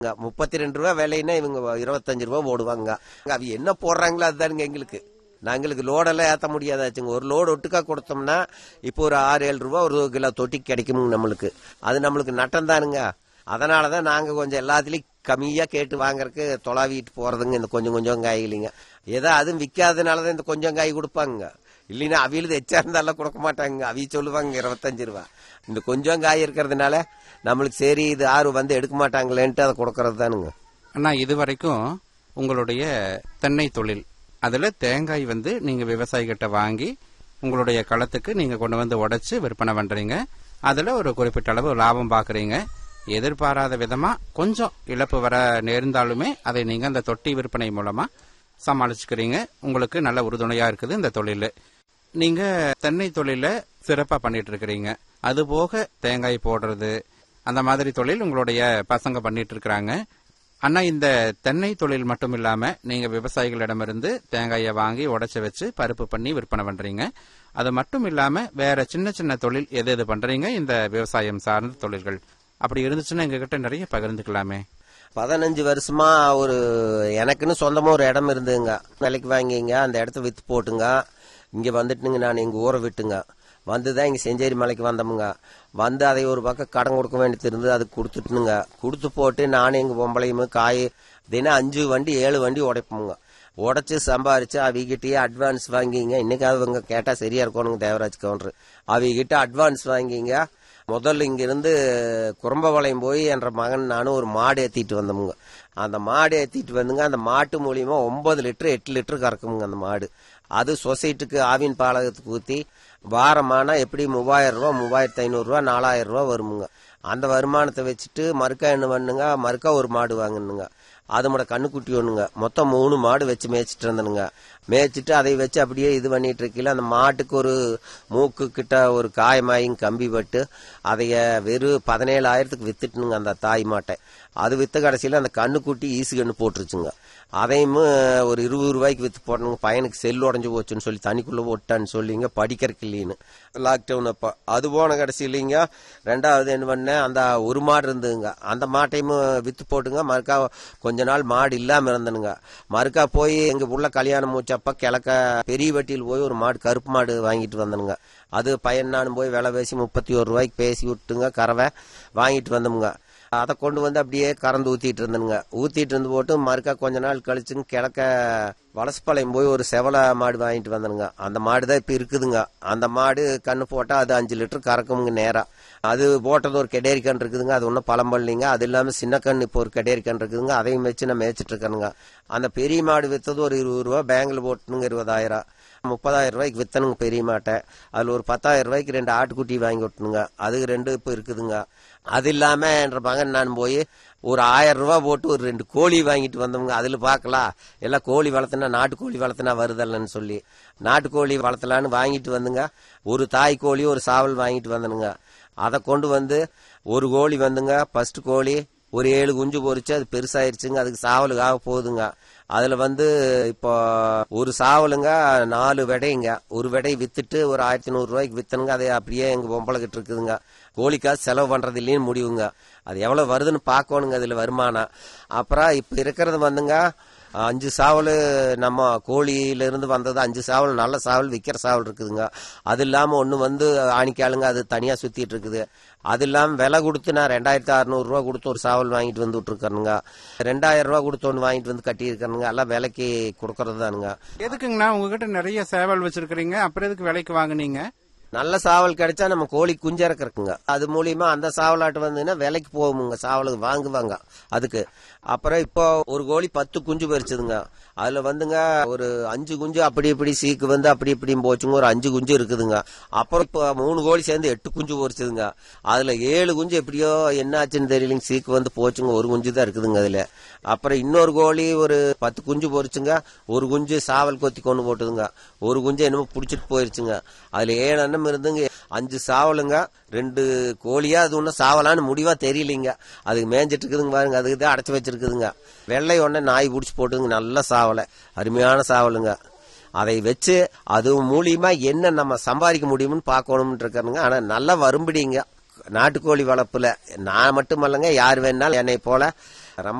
முப்பத்தி ரெண்டு ரூபா விலைன்னா இவங்க இருபத்தஞ்சு ரூபா போடுவாங்க அவ என்ன போடுறாங்களோ அதுதானுங்க எங்களுக்கு நாங்களுக்கு லோடெல்லாம் ஏற்ற முடியாதாச்சுங்க ஒரு லோடு ஒட்டுக்கா கொடுத்தோம்னா இப்போ ஒரு ஆறு ஏழு ரூபா ஒரு கிலோ தொட்டி கிடைக்குமுங்க நம்மளுக்கு அது நம்மளுக்கு நட்டம் தானுங்க அதனால தான் நாங்கள் கொஞ்சம் எல்லாத்துலேயும் கம்மியாக கேட்டு வாங்குறதுக்கு தொலாவிட்டு போகிறதுங்க இந்த கொஞ்சம் கொஞ்சம் காய் இல்லைங்க ஏதோ அதுவும் விற்காதனால தான் இந்த கொஞ்சம் காய் கொடுப்பாங்க இல்லைன்னா அவியலுது எச்சா இருந்தாலும் கொடுக்க மாட்டாங்க அவிய சொல்லுவாங்க இருபத்தஞ்சு ரூபா இந்த கொஞ்சம் காய் இருக்கிறதுனால நம்மளுக்கு சரி இது யாரும் வந்து எடுக்க மாட்டாங்களேன்ட்டு அதை கொடுக்கறது தானுங்க அண்ணா இது வரைக்கும் உங்களுடைய தென்னை தொழில் அதுல தேங்காய் வந்து நீங்க விவசாயிகிட்ட வாங்கி உங்களுடைய களத்துக்கு நீங்க கொண்டு வந்து உடைச்சு விற்பனை பண்றீங்க அதுல ஒரு குறிப்பிட்ட அளவு லாபம் பாக்குறீங்க எதிர்பாராத விதமா கொஞ்சம் இழப்பு வர நேர்ந்தாலுமே அதை நீங்க அந்த தொட்டி விற்பனை மூலமா சமாளிச்சுக்கிறீங்க உங்களுக்கு நல்ல உறுதுணையா இருக்குது இந்த தொழில் நீங்க தென்னை தொழில சிறப்பா பண்ணிட்டு இருக்கிறீங்க அது போக தேங்காய் போடுறது அந்த மாதிரி தொழில் உங்களுடைய பசங்க பண்ணிட்டு இருக்கிறாங்க அண்ணா இந்த தென்னை தொழில் மட்டும் இல்லாம நீங்க விவசாயிகளிடமிருந்து தேங்காயை வாங்கி உடைச்சு வச்சு பருப்பு பண்ணி விற்பனை பண்றீங்க அது மட்டும் இல்லாம வேற சின்ன சின்ன தொழில் எது எது பண்றீங்க இந்த விவசாயம் சார்ந்த தொழில்கள் அப்படி இருந்துச்சுன்னா எங்ககிட்ட நிறைய பகிர்ந்துக்கலாமே பதினஞ்சு வருஷமா ஒரு எனக்குன்னு சொந்தமா ஒரு இடம் இருந்துங்க விலைக்கு வாங்கிங்க அந்த இடத்த வித்து போட்டுங்க இங்க வந்துட்டுங்க நான் எங்க ஊரை விட்டுங்க வந்துதான் இங்க செஞ்சேரி மலைக்கு வந்தோமுங்க வந்து அதை ஒரு பக்கம் கடன் கொடுக்க வேண்டியது இருந்து அது கொடுத்துட்டுனுங்க கொடுத்து போட்டு நானும் எங்க பொம்பளையும் காய் தினம் அஞ்சு வண்டி ஏழு வண்டி உடைப்போமுங்க உடைச்சு சம்பாரிச்சு அவகிட்டயே அட்வான்ஸ் வாங்கிங்க இன்னைக்கு அவங்க கேட்டா சரியா இருக்கணுங்க தேவராஜ் கவுண்டர் அவகிட்ட அட்வான்ஸ் வாங்கிங்க முதல்ல இங்கிருந்து குறும்பபாளையம் போய் என்ற மகன் நானும் ஒரு மாடு ஏத்திட்டு வந்தோமுங்க அந்த மாடு ஏத்திட்டு வந்துங்க அந்த மாட்டு மூலியமா ஒன்பது லிட்டர் எட்டு லிட்டர் கறக்குமுங்க அந்த மாடு அது சொசைட்டிக்கு ஆவின் பாலகத்துக்கு ஊத்தி வாரமானா எப்படி மூவாயிரம் ரூபா மூவாயிரத்தி ஐநூறு ரூபா நாலாயிரம் ரூபா வருமுங்க அந்த வருமானத்தை வச்சுட்டு மறுக்கா என்ன பண்ணுங்க மறுக்கா ஒரு மாடு வாங்கணுங்க அது மட கண்ணுக்குட்டி ஒண்ணுங்க மொத்தம் மூணு மாடு வச்சு மேய்ச்சிட்டு இருந்தனுங்க மேய்ச்சிட்டு அதை வச்சு அப்படியே இது பண்ணிட்டு இருக்கல அந்த மாட்டுக்கு ஒரு மூக்கு கிட்ட ஒரு காயமாயும் கம்பி பட்டு அதைய வெறும் பதினேழாயிரத்துக்கு வித்துட்டுனுங்க அந்த தாய் மாட்டை அது வித்த கடைசியில் அந்த கண்ணுக்குட்டி ஈசு கண்ணு போட்டுருச்சுங்க அதையும் ஒரு இருபது ரூபாய்க்கு வித்து போடணுங்க பையனுக்கு செல் உடஞ்சு போச்சுன்னு சொல்லி தனிக்குள்ள போட்டான்னு சொல்லிங்க படிக்கிறதுக்கு இல்லைன்னு லாக்டவுன் அப்போ அது போன கடைசி இல்லைங்க ரெண்டாவது என்ன பண்ணேன் அந்த ஒரு மாடு இருந்ததுங்க அந்த மாட்டையும் வித்து போட்டுங்க மறுக்கா கொஞ்ச நாள் மாடு இல்லாம இருந்தனுங்க மறுக்கா போய் எங்க உள்ள கல்யாணம் மூச்சப்ப கிழக்க பெரிய வட்டியில் போய் ஒரு மாடு கருப்பு மாடு வாங்கிட்டு வந்தனுங்க அது பையன் நானும் போய் விலை பேசி முப்பத்தி ஒரு ரூபாய்க்கு பேசி விட்டுங்க கறவை வாங்கிட்டு வந்தோமுங்க அதை கொண்டு வந்து அப்படியே கறந்து ஊத்திட்டு இருந்தனுங்க ஊத்திட்டு இருந்து போட்டு மறுக்கா கொஞ்ச நாள் கழிச்சுங்க கிழக்க வலசப்பாளையம் போய் ஒரு செவல மாடு வாங்கிட்டு வந்தனுங்க அந்த மாடு தான் இப்ப இருக்குதுங்க அந்த மாடு கண்ணு போட்டா அது அஞ்சு லிட்டர் கறக்குமுங்க நேரா அது போட்டது ஒரு கெடேரி கண் இருக்குதுங்க அது ஒன்றும் பழம் பண்ணலிங்க அது இல்லாம சின்ன கண் இப்போ ஒரு கெடேரி கண் இருக்குதுங்க அதையும் வச்சு நான் மேய்ச்சிட்டு இருக்கேனுங்க அந்த பெரிய மாடு வித்தது ஒரு இருபது ரூபா பேங்க்ல போட்டுனுங்க இருபதாயிரம் முப்பதாயிரம் ரூபாய்க்கு வித்தனுங்க பெரிய மாட்டை அதுல ஒரு பத்தாயிரம் ரூபாய்க்கு ரெண்டு ஆட்டுக்குட்டி வாங்கி விட்டுனுங்க அதுக்கு ரெண்டு இப்போ இருக்குதுங்க அது இல்லாம என்ற மகன் நான் போய் ஒரு ஆயிரம் ரூபாய் போட்டு ஒரு ரெண்டு கோழி வாங்கிட்டு வந்தவங்க அதுல பார்க்கலாம் எல்லாம் கோழி வளர்த்துனா நாட்டுக்கோழி வளர்த்துனா வருதல்லன்னு சொல்லி நாட்டுக்கோழி வளர்த்தலான்னு வாங்கிட்டு வந்துங்க ஒரு தாய் கோழி ஒரு சாவல் வாங்கிட்டு வந்தனுங்க அதை கொண்டு வந்து ஒரு கோழி வந்துங்க ஃபர்ஸ்ட் கோழி ஒரு ஏழு குஞ்சு பொறிச்சு அது பெருசாயிருச்சுங்க அதுக்கு சாவலுக்காக போகுதுங்க அதுல வந்து இப்போ ஒரு சாவலுங்க நாலு விடைங்க ஒரு விடை வித்துட்டு ஒரு ஆயிரத்தி நூறு ரூபாய்க்கு வித்தனுங்க அதை அப்படியே எங்க பொம்பளை கிட்ட இருக்குதுங்க கோழிக்காசு செலவு பண்றது இல்லைன்னு முடிவுங்க அது எவ்வளவு வருதுன்னு பார்க்கணுங்க அதுல வருமானம் அப்புறம் இப்ப இருக்கிறது வந்துங்க அஞ்சு சாவல் நம்ம கோழியில இருந்து வந்தது அஞ்சு சாவல் நல்ல சாவல் விற்கிற சாவல் இருக்குதுங்க அது இல்லாம ஒண்ணு வந்து ஆணிக்காலுங்க அது தனியா சுத்திட்டு இருக்குது அது இல்லாம விலை கொடுத்து நான் ரெண்டாயிரத்தி அறுநூறு ரூபா கொடுத்து ஒரு சாவல் வாங்கிட்டு வந்து விட்டுருக்கேனுங்க ரெண்டாயிரம் ரூபா கொடுத்து ஒன்று வாங்கிட்டு வந்து கட்டியிருக்கேனுங்க எல்லாம் விலைக்கு கொடுக்கறது தானுங்க எதுக்குங்கண்ணா உங்ககிட்ட நிறைய சேவல் வச்சிருக்கிறீங்க அப்புறம் எதுக்கு விலைக்கு வாங்குனீங்க நல்ல சாவல் கிடைச்சா நம்ம கோழி குஞ்சு இறக்குறக்குங்க அது மூலியமா அந்த சாவலாட்டு வந்துன்னா விலைக்கு போகுமுங்க சாவலுக்கு வாங்குவாங்க அதுக்கு அப்புறம் இப்போ ஒரு கோழி பத்து குஞ்சு பறிச்சதுங்க அதுல வந்துங்க ஒரு அஞ்சு குஞ்சு அப்படி இப்படி சீக்கு வந்து அப்படி இப்படியும் போச்சுங்க ஒரு அஞ்சு குஞ்சு இருக்குதுங்க அப்புறம் இப்போ மூணு கோழி சேர்ந்து எட்டு குஞ்சு பொறிச்சதுங்க அதுல ஏழு குஞ்சு எப்படியோ என்ன ஆச்சுன்னு தெரியலைங்க சீக்கு வந்து போச்சுங்க ஒரு குஞ்சு தான் இருக்குதுங்க அதுல அப்புறம் இன்னொரு கோழி ஒரு பத்து குஞ்சு பொறிச்சுங்க ஒரு குஞ்சு சாவல் கொத்தி கொண்டு போட்டுதுங்க ஒரு குஞ்சு என்னமோ புடிச்சிட்டு போயிருச்சுங்க அதுல ஏழு எண்ணம் இருந்துங்க அஞ்சு சாவலுங்க ரெண்டு கோழியா அது ஒன்றும் சாவலான்னு முடிவா தெரியலீங்க அதுக்கு மேய்ஞ்சிட்டு இருக்குதுங்க பாருங்க அதுக்கு தான் அடைச்சி வச்சிருக்குதுங்க வெள்ளை ஒண்ணே நாய் பிடிச்சி போட்டுங்க நல்ல சாவலை அருமையான சாவலுங்க அதை வச்சு அது மூலியமா என்ன நம்ம சம்பாதிக்க முடியும்னு பார்க்கணும்னு இருக்காருங்க ஆனா நல்லா வரும்படிங்க நாட்டுக்கோழி வளர்ப்புல நான் மட்டுமல்லங்க யார் வேணாலும் என்னை போல